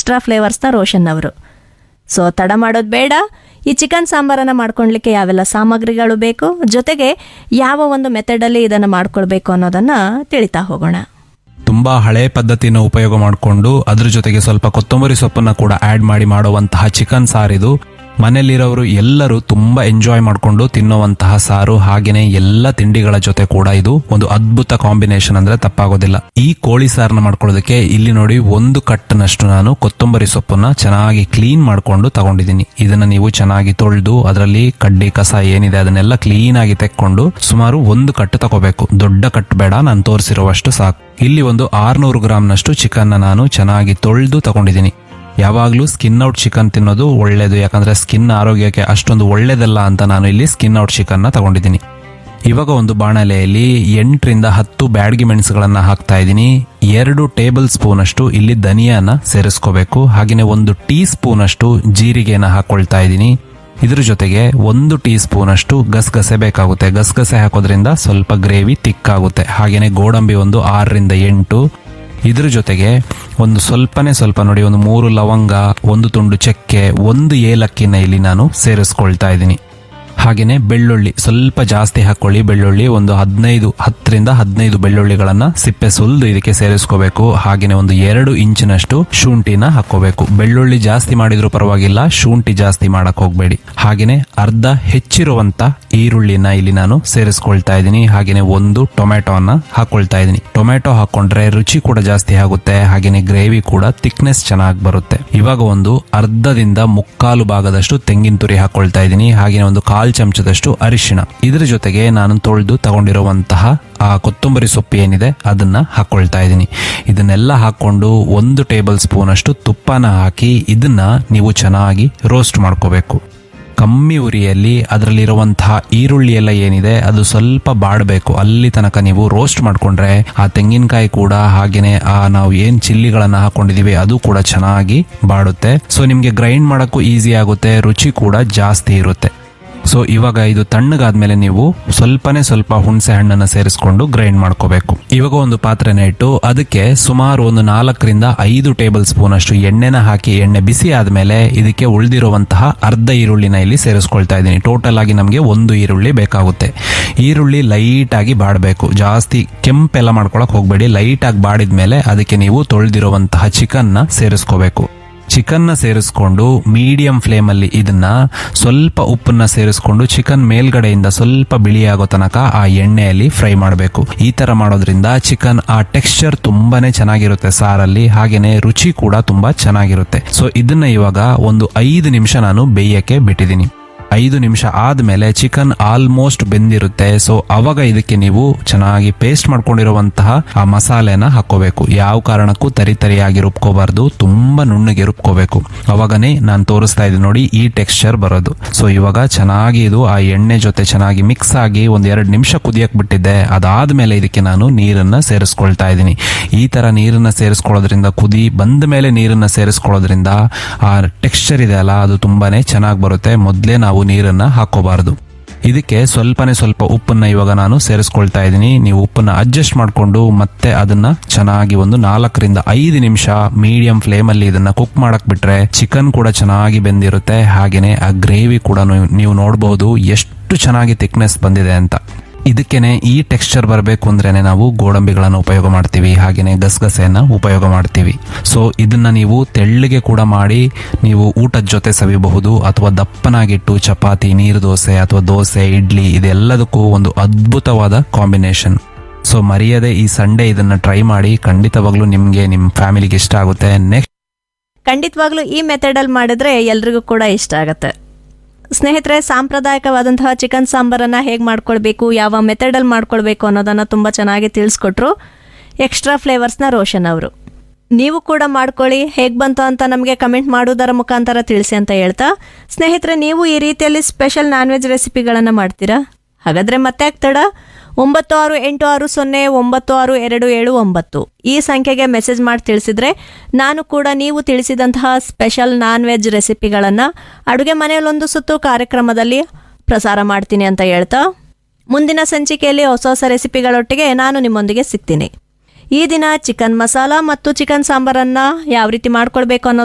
extra ಫ್ಲೇವರ್ಸ್ನ Roshan ಅವರು so ತಡ ಮಾಡೋದು ಬೇಡ ಈ ಚಿಕನ್ ಸಾಂಬಾರನ್ನು ಮಾಡ್ಕೊಳ್ಲಿಕ್ಕೆ ಯಾವೆಲ್ಲ ಸಾಮಗ್ರಿಗಳು ಬೇಕು ಜೊತೆಗೆ ಯಾವ ಒಂದು ಮೆಥಡಲ್ಲಿ ಇದನ್ನು ಮಾಡ್ಕೊಳ್ಬೇಕು ಅನ್ನೋದನ್ನು ತಿಳಿತಾ ಹೋಗೋಣ ತುಂಬಾ ಹಳೆ ಪದ್ಧತಿನ ಉಪಯೋಗ ಮಾಡಿಕೊಂಡು ಅದ್ರ ಜೊತೆಗೆ ಸ್ವಲ್ಪ ಕೊತ್ತಂಬರಿ ಸೊಪ್ಪನ್ನ ಕೂಡ ಆಡ್ ಮಾಡಿ ಮಾಡುವಂತಹ ಚಿಕನ್ ಸಾರಿದು ಮನೆಯಲ್ಲಿರೋರು ಎಲ್ಲರೂ ತುಂಬಾ ಎಂಜಾಯ್ ಮಾಡಿಕೊಂಡು ತಿನ್ನುವಂತಹ ಸಾರು ಹಾಗೇನೆ ಎಲ್ಲ ತಿಂಡಿಗಳ ಜೊತೆ ಕೂಡ ಇದು ಒಂದು ಅದ್ಭುತ ಕಾಂಬಿನೇಷನ್ ಅಂದ್ರೆ ತಪ್ಪಾಗೋದಿಲ್ಲ ಈ ಕೋಳಿ ಸಾರನ್ನ ಮಾಡ್ಕೊಳ್ಳೋದಕ್ಕೆ ಇಲ್ಲಿ ನೋಡಿ ಒಂದು ಕಟ್ಟನಷ್ಟು ನಾನು ಕೊತ್ತಂಬರಿ ಸೊಪ್ಪನ್ನ ಚೆನ್ನಾಗಿ ಕ್ಲೀನ್ ಮಾಡ್ಕೊಂಡು ತಗೊಂಡಿದ್ದೀನಿ ಇದನ್ನ ನೀವು ಚೆನ್ನಾಗಿ ತೊಳೆದು ಅದರಲ್ಲಿ ಕಡ್ಡಿ ಕಸ ಏನಿದೆ ಅದನ್ನೆಲ್ಲ ಕ್ಲೀನ್ ಆಗಿ ತೆಕ್ಕೊಂಡು ಸುಮಾರು ಒಂದು ಕಟ್ಟು ತಗೋಬೇಕು ದೊಡ್ಡ ಕಟ್ಟು ಬೇಡ ನಾನು ತೋರಿಸಿರುವಷ್ಟು ಸಾಕು ಇಲ್ಲಿ ಒಂದು ಆರ್ನೂರು ಗ್ರಾಮ್ನಷ್ಟು ಚಿಕನ್ನ ನಾನು ಚೆನ್ನಾಗಿ ತೊಳೆದು ತಗೊಂಡಿದ್ದೀನಿ ಯಾವಾಗಲೂ ಸ್ಕಿನ್ ಔಟ್ ಚಿಕನ್ ತಿನ್ನೋದು ಒಳ್ಳೇದು ಯಾಕಂದ್ರೆ ಸ್ಕಿನ್ ಆರೋಗ್ಯಕ್ಕೆ ಅಷ್ಟೊಂದು ಒಳ್ಳೇದಲ್ಲ ಅಂತ ನಾನು ಇಲ್ಲಿ ಸ್ಕಿನ್ ಔಟ್ ಚಿಕನ್ನ ತಗೊಂಡಿದ್ದೀನಿ ಇವಾಗ ಒಂದು ಬಾಣಲೆಯಲ್ಲಿ ಎಂಟರಿಂದ ಹತ್ತು ಬ್ಯಾಡ್ಗಿ ಮೆಣಸುಗಳನ್ನ ಹಾಕ್ತಾ ಇದ್ದೀನಿ ಎರಡು ಟೇಬಲ್ ಸ್ಪೂನ್ ಅಷ್ಟು ಇಲ್ಲಿ ಧನಿಯಾನ ಸೇರಿಸ್ಕೋಬೇಕು ಹಾಗೆಯೇ ಒಂದು ಟೀ ಸ್ಪೂನ್ ಅಷ್ಟು ಜೀರಿಗೆನ ಹಾಕೊಳ್ತಾ ಇದ್ದೀನಿ ಇದ್ರ ಜೊತೆಗೆ ಒಂದು ಟೀ ಸ್ಪೂನ್ ಅಷ್ಟು ಗಸಗಸೆ ಬೇಕಾಗುತ್ತೆ ಗಸಗಸೆ ಹಾಕೋದ್ರಿಂದ ಸ್ವಲ್ಪ ಗ್ರೇವಿ ತಿಕ್ಕಾಗುತ್ತೆ ಹಾಗೇನೆ ಗೋಡಂಬಿ ಒಂದು ಆರರಿಂದ ಎಂಟು ಇದ್ರ ಜೊತೆಗೆ ಒಂದು ಸ್ವಲ್ಪನೇ ಸ್ವಲ್ಪ ನೋಡಿ ಒಂದು ಮೂರು ಲವಂಗ ಒಂದು ತುಂಡು ಚಕ್ಕೆ ಒಂದು ಏಲಕ್ಕಿನ ಇಲ್ಲಿ ನಾನು ಸೇರಿಸ್ಕೊಳ್ತಾ ಇದ್ದೀನಿ ಹಾಗೇನೆ ಬೆಳ್ಳುಳ್ಳಿ ಸ್ವಲ್ಪ ಜಾಸ್ತಿ ಹಾಕೊಳ್ಳಿ ಬೆಳ್ಳುಳ್ಳಿ ಒಂದು ಹದಿನೈದು ಹತ್ತರಿಂದ ಹದಿನೈದು ಬೆಳ್ಳುಳ್ಳಿಗಳನ್ನ ಸಿಪ್ಪೆ ಸುಲಿದು ಇದಕ್ಕೆ ಸೇರಿಸ್ಕೋಬೇಕು ಹಾಗೇನೆ ಒಂದು ಎರಡು ಇಂಚಿನಷ್ಟು ಶುಂಠಿನ ಹಾಕೋಬೇಕು ಬೆಳ್ಳುಳ್ಳಿ ಜಾಸ್ತಿ ಮಾಡಿದ್ರು ಪರವಾಗಿಲ್ಲ ಶುಂಠಿ ಜಾಸ್ತಿ ಮಾಡಕ್ ಹೋಗ್ಬೇಡಿ ಹಾಗೇನೆ ಅರ್ಧ ಹೆಚ್ಚಿರುವಂತ ಈರುಳ್ಳಿನ ಇಲ್ಲಿ ನಾನು ಸೇರಿಸ್ಕೊಳ್ತಾ ಇದ್ದೀನಿ ಹಾಗೇನೆ ಒಂದು ಟೊಮೆಟೊನ ಹಾಕೊಳ್ತಾ ಇದ್ದೀನಿ ಟೊಮೆಟೊ ಹಾಕೊಂಡ್ರೆ ರುಚಿ ಕೂಡ ಜಾಸ್ತಿ ಆಗುತ್ತೆ ಹಾಗೇನೆ ಗ್ರೇವಿ ಕೂಡ ಥಿಕ್ನೆಸ್ ಚೆನ್ನಾಗಿ ಬರುತ್ತೆ ಇವಾಗ ಒಂದು ಅರ್ಧದಿಂದ ಮುಕ್ಕಾಲು ಭಾಗದಷ್ಟು ತೆಂಗಿನ ತುರಿ ಹಾಕೊಳ್ತಾ ಇದ್ದೀನಿ ಹಾಗೇನೆ ಒಂದು ಕಾಲ್ ಚಮಚದಷ್ಟು ಅರಿಶಿಣ ಇದ್ರ ಜೊತೆಗೆ ನಾನು ತೊಳೆದು ತಗೊಂಡಿರುವಂತಹ ಆ ಕೊತ್ತಂಬರಿ ಸೊಪ್ಪು ಏನಿದೆ ಅದನ್ನ ಹಾಕೊಳ್ತಾ ಇದ್ದೀನಿ ಇದನ್ನೆಲ್ಲ ಹಾಕೊಂಡು ಒಂದು ಟೇಬಲ್ ಸ್ಪೂನ್ ಅಷ್ಟು ತುಪ್ಪನ ಹಾಕಿ ಇದನ್ನ ನೀವು ಚೆನ್ನಾಗಿ ರೋಸ್ಟ್ ಮಾಡ್ಕೋಬೇಕು ಕಮ್ಮಿ ಉರಿಯಲ್ಲಿ ಅದರಲ್ಲಿರುವಂತಹ ಈರುಳ್ಳಿ ಎಲ್ಲ ಏನಿದೆ ಅದು ಸ್ವಲ್ಪ ಬಾಡಬೇಕು ಅಲ್ಲಿ ತನಕ ನೀವು ರೋಸ್ಟ್ ಮಾಡ್ಕೊಂಡ್ರೆ ಆ ತೆಂಗಿನಕಾಯಿ ಕೂಡ ಹಾಗೇನೆ ಆ ನಾವು ಏನ್ ಚಿಲ್ಲಿಗಳನ್ನ ಹಾಕೊಂಡಿದೀವಿ ಅದು ಕೂಡ ಚೆನ್ನಾಗಿ ಬಾಡುತ್ತೆ ಸೊ ನಿಮ್ಗೆ ಗ್ರೈಂಡ್ ಮಾಡಕ್ಕೂ ಈಸಿ ಆಗುತ್ತೆ ರುಚಿ ಕೂಡ ಜಾಸ್ತಿ ಇರುತ್ತೆ ಸೊ ಇವಾಗ ಇದು ತಣ್ಣಗಾದ್ಮೇಲೆ ನೀವು ಸ್ವಲ್ಪನೇ ಸ್ವಲ್ಪ ಹುಣಸೆ ಹಣ್ಣನ್ನ ಸೇರಿಸ್ಕೊಂಡು ಗ್ರೈಂಡ್ ಮಾಡ್ಕೋಬೇಕು ಇವಾಗ ಒಂದು ಪಾತ್ರೆನ ಇಟ್ಟು ಅದಕ್ಕೆ ಸುಮಾರು ಒಂದು ನಾಲ್ಕರಿಂದ ಐದು ಟೇಬಲ್ ಸ್ಪೂನ್ ಅಷ್ಟು ಎಣ್ಣೆನ ಹಾಕಿ ಎಣ್ಣೆ ಬಿಸಿ ಆದ್ಮೇಲೆ ಇದಕ್ಕೆ ಉಳಿದಿರುವಂತಹ ಅರ್ಧ ಈರುಳ್ಳಿನ ಇಲ್ಲಿ ಸೇರಿಸ್ಕೊಳ್ತಾ ಇದ್ದೀನಿ ಟೋಟಲ್ ಆಗಿ ನಮಗೆ ಒಂದು ಈರುಳ್ಳಿ ಬೇಕಾಗುತ್ತೆ ಈರುಳ್ಳಿ ಲೈಟ್ ಆಗಿ ಬಾಡಬೇಕು ಜಾಸ್ತಿ ಕೆಂಪೆಲ್ಲ ಮಾಡ್ಕೊಳಕ್ ಹೋಗ್ಬೇಡಿ ಲೈಟ್ ಆಗಿ ಬಾಡಿದ್ಮೇಲೆ ಅದಕ್ಕೆ ನೀವು ತೊಳೆದಿರುವಂತಹ ಚಿಕನ್ನ ಸೇರಿಸ್ಕೋಬೇಕು ಚಿಕನ್ನ ಸೇರಿಸ್ಕೊಂಡು ಮೀಡಿಯಂ ಫ್ಲೇಮ್ ಅಲ್ಲಿ ಇದನ್ನ ಸ್ವಲ್ಪ ಉಪ್ಪನ್ನ ಸೇರಿಸ್ಕೊಂಡು ಚಿಕನ್ ಮೇಲ್ಗಡೆಯಿಂದ ಸ್ವಲ್ಪ ಬಿಳಿಯಾಗೋ ತನಕ ಆ ಎಣ್ಣೆಯಲ್ಲಿ ಫ್ರೈ ಮಾಡಬೇಕು ಈ ತರ ಮಾಡೋದ್ರಿಂದ ಚಿಕನ್ ಆ ಟೆಕ್ಸ್ಚರ್ ತುಂಬಾನೇ ಚೆನ್ನಾಗಿರುತ್ತೆ ಸಾರಲ್ಲಿ ಹಾಗೇನೆ ರುಚಿ ಕೂಡ ತುಂಬಾ ಚೆನ್ನಾಗಿರುತ್ತೆ ಸೊ ಇದನ್ನ ಇವಾಗ ಒಂದು ಐದು ನಿಮಿಷ ನಾನು ಬೇಯಕ್ಕೆ ಬಿಟ್ಟಿದ್ದೀನಿ ಐದು ನಿಮಿಷ ಆದ್ಮೇಲೆ ಚಿಕನ್ ಆಲ್ಮೋಸ್ಟ್ ಬೆಂದಿರುತ್ತೆ ಸೊ ಅವಾಗ ಇದಕ್ಕೆ ನೀವು ಚೆನ್ನಾಗಿ ಪೇಸ್ಟ್ ಮಾಡ್ಕೊಂಡಿರುವಂತಹ ಆ ಮಸಾಲೆನ ಹಾಕೋಬೇಕು ಯಾವ ಕಾರಣಕ್ಕೂ ತರಿ ತರಿಯಾಗಿ ರುಬ್ಕೋಬಾರ್ದು ತುಂಬಾ ನುಣ್ಣಗೆ ರುಬ್ಕೋಬೇಕು ಅವಾಗನೇ ನಾನು ತೋರಿಸ್ತಾ ಇದ್ದೀನಿ ನೋಡಿ ಈ ಟೆಕ್ಸ್ಚರ್ ಬರೋದು ಸೊ ಇವಾಗ ಚೆನ್ನಾಗಿ ಇದು ಆ ಎಣ್ಣೆ ಜೊತೆ ಚೆನ್ನಾಗಿ ಮಿಕ್ಸ್ ಆಗಿ ಒಂದ್ ಎರಡು ನಿಮಿಷ ಕುದಿಯಕ್ ಬಿಟ್ಟಿದ್ದೆ ಅದಾದ್ಮೇಲೆ ಇದಕ್ಕೆ ನಾನು ನೀರನ್ನ ಸೇರಿಸ್ಕೊಳ್ತಾ ಇದ್ದೀನಿ ಈ ತರ ನೀರನ್ನ ಸೇರಿಸ್ಕೊಳ್ಳೋದ್ರಿಂದ ಕುದಿ ಬಂದ ಮೇಲೆ ನೀರನ್ನ ಸೇರಿಸ್ಕೊಳ್ಳೋದ್ರಿಂದ ಆ ಟೆಕ್ಸ್ಚರ್ ಇದೆ ಅಲ್ಲ ಅದು ತುಂಬಾನೇ ಚೆನ್ನಾಗಿ ಬರುತ್ತೆ ಮೊದಲೇ ನಾವು ನೀರನ್ನ ಹಾಕೋಬಾರದು ಇದಕ್ಕೆ ಸ್ವಲ್ಪನೇ ಸ್ವಲ್ಪ ಉಪ್ಪನ್ನ ಇವಾಗ ನಾನು ಸೇರಿಸ್ಕೊಳ್ತಾ ಇದ್ದೀನಿ ನೀವು ಉಪ್ಪನ್ನ ಅಡ್ಜಸ್ಟ್ ಮಾಡಿಕೊಂಡು ಮತ್ತೆ ಅದನ್ನ ಚೆನ್ನಾಗಿ ಒಂದು ನಾಲ್ಕರಿಂದ ಐದು ನಿಮಿಷ ಮೀಡಿಯಂ ಫ್ಲೇಮ್ ಅಲ್ಲಿ ಇದನ್ನ ಕುಕ್ ಮಾಡಕ್ ಬಿಟ್ರೆ ಚಿಕನ್ ಕೂಡ ಚೆನ್ನಾಗಿ ಬೆಂದಿರುತ್ತೆ ಹಾಗೇನೆ ಆ ಗ್ರೇವಿ ಕೂಡ ನೀವು- ನೀವು ನೋಡಬಹುದು ಎಷ್ಟು ಚೆನ್ನಾಗಿ ಥಿಕ್ನೆಸ್ ಬಂದಿದೆ ಅಂತ ಇದಕ್ಕೇನೆ ಈ ಟೆಕ್ಸ್ಚರ್ ಬರಬೇಕು ಅಂದ್ರೇನೆ ನಾವು ಗೋಡಂಬಿಗಳನ್ನು ಉಪಯೋಗ ಮಾಡ್ತೀವಿ ಹಾಗೇನೆ ಗಸಗಸೆಯನ್ನ ಉಪಯೋಗ ಮಾಡ್ತೀವಿ ಸೊ ಇದನ್ನ ನೀವು ತೆಳ್ಳಗೆ ಕೂಡ ಮಾಡಿ ನೀವು ಊಟದ ಜೊತೆ ಸವಿಬಹುದು ಅಥವಾ ದಪ್ಪನಾಗಿಟ್ಟು ಚಪಾತಿ ನೀರು ದೋಸೆ ಅಥವಾ ದೋಸೆ ಇಡ್ಲಿ ಇದೆಲ್ಲದಕ್ಕೂ ಒಂದು ಅದ್ಭುತವಾದ ಕಾಂಬಿನೇಷನ್ ಸೊ ಮರೆಯದೆ ಈ ಸಂಡೇ ಇದನ್ನ ಟ್ರೈ ಮಾಡಿ ಖಂಡಿತವಾಗ್ಲೂ ನಿಮ್ಗೆ ನಿಮ್ ಫ್ಯಾಮಿಲಿಗೆ ಇಷ್ಟ ಆಗುತ್ತೆ ನೆಕ್ಸ್ಟ್ ಖಂಡಿತವಾಗ್ಲೂ ಈ ಮೆಥಡಲ್ಲಿ ಮಾಡಿದ್ರೆ ಎಲ್ರಿಗೂ ಕೂಡ ಇಷ್ಟ ಆಗುತ್ತೆ ಸ್ನೇಹಿತರೆ ಸಾಂಪ್ರದಾಯಿಕವಾದಂತಹ ಚಿಕನ್ ಸಾಂಬಾರನ್ನು ಹೇಗೆ ಮಾಡ್ಕೊಳ್ಬೇಕು ಯಾವ ಮೆಥಡಲ್ಲಿ ಮಾಡ್ಕೊಳ್ಬೇಕು ಅನ್ನೋದನ್ನು ತುಂಬ ಚೆನ್ನಾಗಿ ತಿಳಿಸ್ಕೊಟ್ರು ಎಕ್ಸ್ಟ್ರಾ ಫ್ಲೇವರ್ಸ್ನ ರೋಷನ್ ಅವರು ನೀವು ಕೂಡ ಮಾಡ್ಕೊಳ್ಳಿ ಹೇಗೆ ಬಂತು ಅಂತ ನಮಗೆ ಕಮೆಂಟ್ ಮಾಡೋದರ ಮುಖಾಂತರ ತಿಳಿಸಿ ಅಂತ ಹೇಳ್ತಾ ಸ್ನೇಹಿತರೆ ನೀವು ಈ ರೀತಿಯಲ್ಲಿ ಸ್ಪೆಷಲ್ ನಾನ್ ವೆಜ್ ರೆಸಿಪಿಗಳನ್ನು ಮಾಡ್ತೀರಾ ಹಾಗಾದರೆ ಮತ್ತೆ ಆಗ್ತಡ ಒಂಬತ್ತು ಆರು ಎಂಟು ಆರು ಸೊನ್ನೆ ಒಂಬತ್ತು ಆರು ಎರಡು ಏಳು ಒಂಬತ್ತು ಈ ಸಂಖ್ಯೆಗೆ ಮೆಸೇಜ್ ಮಾಡಿ ತಿಳಿಸಿದ್ರೆ ನಾನು ಕೂಡ ನೀವು ತಿಳಿಸಿದಂತಹ ಸ್ಪೆಷಲ್ ನಾನ್ ವೆಜ್ ರೆಸಿಪಿಗಳನ್ನು ಅಡುಗೆ ಮನೆಯಲ್ಲೊಂದು ಸುತ್ತು ಕಾರ್ಯಕ್ರಮದಲ್ಲಿ ಪ್ರಸಾರ ಮಾಡ್ತೀನಿ ಅಂತ ಹೇಳ್ತಾ ಮುಂದಿನ ಸಂಚಿಕೆಯಲ್ಲಿ ಹೊಸ ಹೊಸ ರೆಸಿಪಿಗಳೊಟ್ಟಿಗೆ ನಾನು ನಿಮ್ಮೊಂದಿಗೆ ಸಿಗ್ತೀನಿ ಈ ದಿನ ಚಿಕನ್ ಮಸಾಲ ಮತ್ತು ಚಿಕನ್ ಸಾಂಬಾರನ್ನು ಯಾವ ರೀತಿ ಮಾಡ್ಕೊಳ್ಬೇಕು ಅನ್ನೋದು